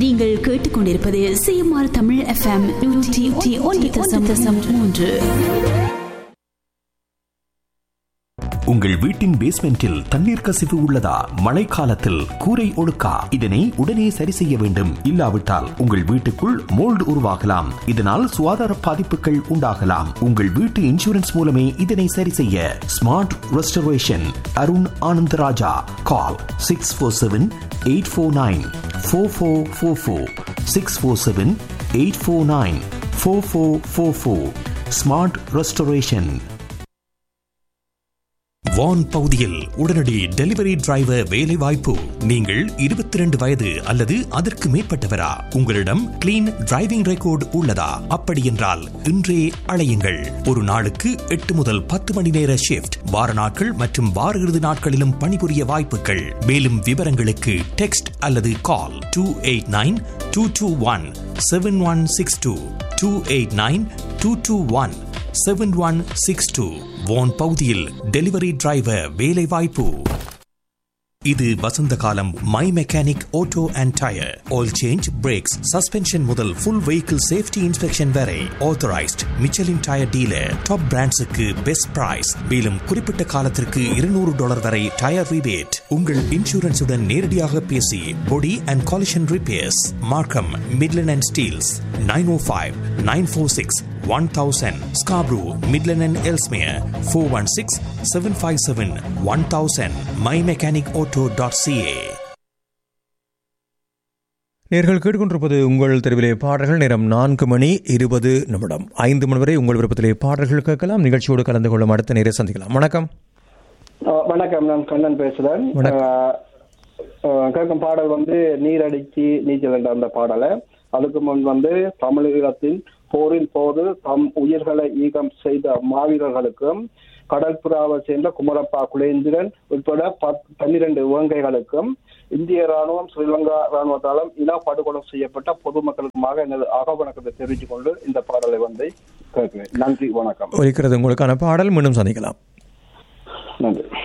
நீங்கள் கேட்டுக்கொண்டிருப்பது CMR Tamil FM நூற்றி ஒன்று தசம் தசம் மூன்று உங்கள் வீட்டின் பேஸ்மெண்டில் தண்ணீர் கசிவு உள்ளதா மழைக்காலத்தில் கூரை ஒழுக்கா இதனை உடனே சரி செய்ய வேண்டும் இல்லாவிட்டால் உங்கள் வீட்டுக்குள் மோல்டு உருவாகலாம் இதனால் சுகாதார பாதிப்புகள் உண்டாகலாம் உங்கள் வீட்டு இன்சூரன்ஸ் மூலமே இதனை சரி செய்ய smart restoration Arun Anandaraja call six four seven eight four nine four four four four six four seven eight four nine four four four four smart restoration Vaughan பகுதியில் உடனடி டெலிவரி டிரைவர் வேலை வாய்ப்பு நீங்கள் இருபத்தி ரெண்டு வயது அல்லது அதற்கு மேற்பட்டவரா உங்களிடம் கிளீன் டிரைவிங் ரெக்கார்டு உள்ளதா அப்படி என்றால் இன்றே அழையுங்கள் ஒரு நாளுக்கு எட்டு முதல் பத்து மணி நேர ஷிப்ட் வார நாட்கள் மற்றும் வார இறுதி நாட்களிலும் பணிபுரிய வாய்ப்புகள் மேலும் விவரங்களுக்கு டெக்ஸ்ட் அல்லது call two eight nine two two one seven one six two two eight nine two two one seven one six two Vaughan பகுதியில் டெலிவரி டிரைவர் வேலை வாய்ப்பு இது வசந்த காலம் my mechanic auto and tyre oil change brakes suspension முதல் full vehicle safety inspection வரை authorised Michelin tyre dealer top பிராண்ட்ஸுக்கு best price மேலும் குறிப்பிட்ட காலத்திற்கு இருநூறு டாலர் வரை டயர் ரிபேட் உங்கள் இன்சூரன்ஸுடன் நேரடியாக பேசி body and collision repairs Markham Midland and Steeles nine O five nine four six 1000 Scarborough, Midland and Elsmere 416-757 1000 mymechanicauto.ca நேர்கள் கேட்டுக்கொண்டிருப்பது உங்கள் தெருவிலே பாடல்கள் நேரம் நான்கு மணி இருபது நிமிடம் ஐந்து மணி வரை உங்கள் விருப்பத்திலே பாடல்கள் கேட்கலாம் நிகழ்ச்சியோடு கலந்து கொள்ளும் அடுத்த நேரம் சந்திக்கலாம் வணக்கம் அஹ் வணக்கம் நான் கண்ணன் பேசுறேன் வணக்கம். அஹ் அஹ் கேட்கும் பாடல் வந்து நீரடிச்சு நீச்சல் என்ற அந்த பாடலை அதுக்கு முன் வந்து தமிழகத்தின் போரின் போது தம் உயிர்களை ஈகம் செய்த மாவீரர்களுக்கும் கடற்புறாவை சேர்ந்த குமரப்பா குலேந்திரன் உட்பட பத்- பன்னிரண்டு இலங்கைகளுக்கும் இந்திய ராணுவம் ஸ்ரீலங்கா ராணுவத்தாலும் இன படுகொலை செய்யப்பட்ட பொதுமக்களுக்குமாக எனது அகவணக்கத்தை தெரிவித்துக் கொண்டு இந்த பாடலை வந்து கேட்கிறேன் நன்றி வணக்கம் ஒலிக்கிறது உங்களுக்கான பாடல் மீண்டும் சந்திக்கலாம் நன்றி